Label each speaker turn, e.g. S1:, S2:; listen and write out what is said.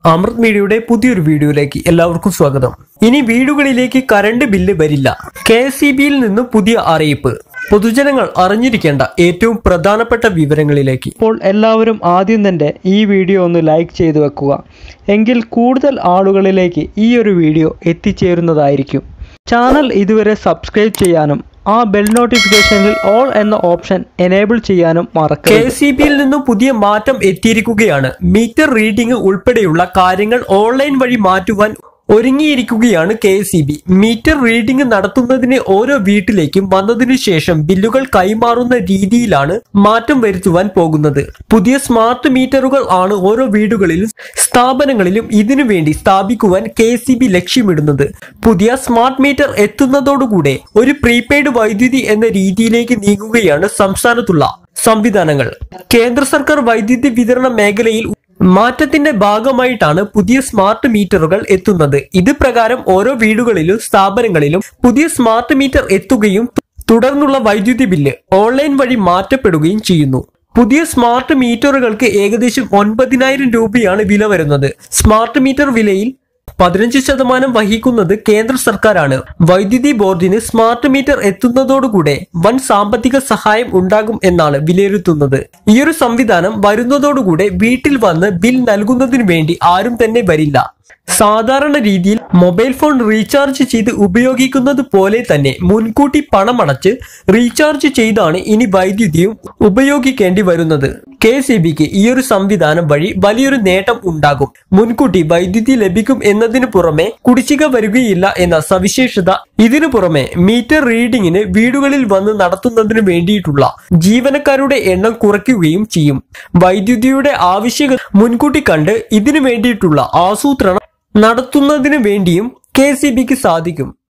S1: അമൃത് മീഡിയയുടെ പുതിയൊരു വീഡിയോയിലേക്ക് എല്ലാവർക്കും സ്വാഗതം ഇനി വീടുകളിലേക്ക് കറണ്ട് ബില്ല് വരില്ല കെ എസ് സി ബിയിൽ നിന്നും പുതിയ അറിയിപ്പ് പൊതുജനങ്ങൾ അറിഞ്ഞിരിക്കേണ്ട ഏറ്റവും പ്രധാനപ്പെട്ട വിവരങ്ങളിലേക്ക്
S2: അപ്പോൾ എല്ലാവരും ആദ്യം തന്നെ ഈ വീഡിയോ ഒന്ന് ലൈക്ക് ചെയ്തു വെക്കുക എങ്കിൽ കൂടുതൽ ആളുകളിലേക്ക് ഈ ഒരു വീഡിയോ എത്തിച്ചേരുന്നതായിരിക്കും ചാനൽ ഇതുവരെ സബ്സ്ക്രൈബ് ചെയ്യാനും ആ ബെൽ നോട്ടിഫിക്കേഷനിൽ ഓൾ എന്ന ഓപ്ഷൻ എനേബിൾ ചെയ്യാനും
S1: കെ
S2: മറക്കരുത്
S1: എസ് സി ബിയിൽ നിന്നും പുതിയ മാറ്റം എത്തിയിരിക്കുകയാണ് മീറ്റർ റീഡിംഗ് ഉൾപ്പെടെയുള്ള കാര്യങ്ങൾ ഓൺലൈൻ വഴി മാറ്റുവാൻ ഒരുങ്ങിയിരിക്കുകയാണ് K S C B meter reading നടത്തുന്നതിന് ഓരോ വീട്ടിലേക്കും വന്നതിനു ശേഷം ബില്ലുകൾ കൈമാറുന്ന രീതിയിലാണ് മാറ്റം വരുത്തുവാൻ പോകുന്നത് പുതിയ സ്മാർട്ട് മീറ്ററുകൾ ആണ് ഓരോ വീടുകളിലും സ്ഥാപനങ്ങളിലും ഇതിനു വേണ്ടി സ്ഥാപിക്കുവാൻ കെ എസ് സി ബി ലക്ഷ്യമിടുന്നത് പുതിയ സ്മാർട്ട് മീറ്റർ എത്തുന്നതോടുകൂടെ ഒരു പ്രീപെയ്ഡ് വൈദ്യുതി എന്ന രീതിയിലേക്ക് നീങ്ങുകയാണ് സംസ്ഥാനത്തുള്ള സംവിധാനങ്ങൾ കേന്ദ്ര സർക്കാർ വൈദ്യുതി വിതരണ മേഖലയിൽ മാറ്റത്തിന്റെ ഭാഗമായിട്ടാണ് പുതിയ സ്മാർട്ട് മീറ്ററുകൾ എത്തുന്നത് ഇത് പ്രകാരം ഓരോ വീടുകളിലും സ്ഥാപനങ്ങളിലും പുതിയ സ്മാർട്ട് മീറ്റർ എത്തുകയും തുടർന്നുള്ള വൈദ്യുതി ബില്ല് ഓൺലൈൻ വഴി മാറ്റപ്പെടുകയും ചെയ്യുന്നു പുതിയ സ്മാർട്ട് മീറ്ററുകൾക്ക് ഏകദേശം ഒൻപതിനായിരം രൂപയാണ് വില വരുന്നത് സ്മാർട്ട് മീറ്റർ വിലയിൽ പതിനഞ്ച് ശതമാനം വഹിക്കുന്നത് കേന്ദ്ര സർക്കാരാണ് വൈദ്യുതി ബോർഡിന് സ്മാർട്ട് മീറ്റർ എത്തുന്നതോടുകൂടെ വൻ സാമ്പത്തിക സഹായം ഉണ്ടാകും എന്നാണ് വിലയിരുത്തുന്നത് ഈയൊരു സംവിധാനം വരുന്നതോടുകൂടെ വീട്ടിൽ വന്ന് ബിൽ നൽകുന്നതിന് വേണ്ടി ആരും തന്നെ വരില്ല സാധാരണ രീതിയിൽ മൊബൈൽ ഫോൺ റീചാർജ് ചെയ്ത് ഉപയോഗിക്കുന്നത് പോലെ തന്നെ മുൻകൂട്ടി പണമടച്ച് റീചാർജ് ചെയ്താണ് ഇനി വൈദ്യുതിയും ഉപയോഗിക്കേണ്ടി വരുന്നത് കെ സി ബിക്ക് ഈയൊരു സംവിധാനം വഴി വലിയൊരു നേട്ടം ഉണ്ടാകും മുൻകൂട്ടി വൈദ്യുതി ലഭിക്കും എന്നതിനു പുറമെ കുടിശ്ശിക വരികയില്ല എന്ന സവിശേഷത ഇതിനു പുറമെ മീറ്റർ റീഡിങ്ങിന് വീടുകളിൽ വന്ന് നടത്തുന്നതിന് വേണ്ടിയിട്ടുള്ള ജീവനക്കാരുടെ എണ്ണം കുറയ്ക്കുകയും ചെയ്യും വൈദ്യുതിയുടെ ആവശ്യകത മുൻകൂട്ടി കണ്ട് ഇതിനു വേണ്ടിയിട്ടുള്ള ആസൂത്രണം നടത്തുന്നതിന് വേണ്ടിയും കെ സി ബിക്ക് സാധിക്കും